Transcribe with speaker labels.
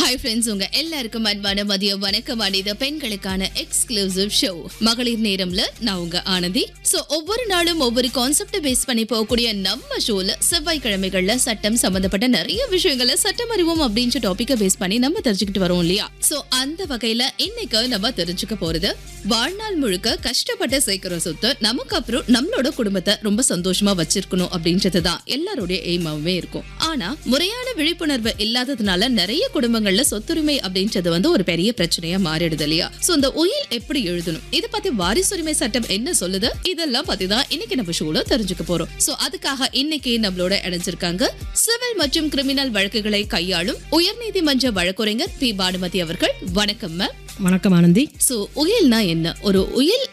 Speaker 1: hi friends உங்க எல்லாருக்கும் அன்பான மதிய வணக்கம் இது பெண்களுக்கான எக்ஸ்க்ளூசிவ் ஷோ மகளிர் நேரம்ல நான் உங்க ஆனந்தி சோ ஒவ்வொரு நாளும் ஒவ்வொரு கான்செப்ட் பேஸ் பண்ணி போகக்கூடிய நம்ம ஷோல செவ்வாய்க்கிழமைகள்ல சட்டம் சம்பந்தப்பட்ட நிறைய விஷயங்களை சட்டம் அறிவோம் அப்படின்ற டாபிக்க பேஸ் பண்ணி நம்ம தெரிஞ்சுக்கிட்டு வரோம் இல்லையா சோ அந்த வகையில இன்னைக்கு நம்ம தெரிஞ்சுக்க போறது வாழ்நாள் முழுக்க கஷ்டப்பட்டு சேர்க்கிற சொத்து நமக்கு அப்புறம் நம்மளோட குடும்பத்தை ரொம்ப சந்தோஷமா வச்சிருக்கணும் அப்படின்றது தான் எல்லாருடைய எய்மாவே இருக்கும் ஆனா முறையான விழிப்புணர்வு இல்லாததுனால நிறைய குடும்பங்கள்ல சொத்துரிமை அப்படின்றது வந்து ஒரு பெரிய பிரச்சனையா மாறிடுது இல்லையா சோ இந்த உயில் எப்படி எழுதணும் இத பத்தி வாரிசுரிமை சட்டம் என்ன சொல்லுது இதெல்லாம் பத்தி தான் இன்னைக்கு நம்ம ஷோல தெரிஞ்சுக்க போறோம் சோ அதுக்காக இன்னைக்கு நம்மளோட இணைஞ்சிருக்காங்க சிவில் மற்றும் கிரிமினல் வழக்குகளை கையாளும் உயர்நீதிமன்ற வழக்குரைஞர் பி பானுமதி அவர்கள் வணக்கம் மேம்
Speaker 2: வணக்கம் ஆனந்தி
Speaker 1: சோ உயில்னா என்ன ஒரு உயில்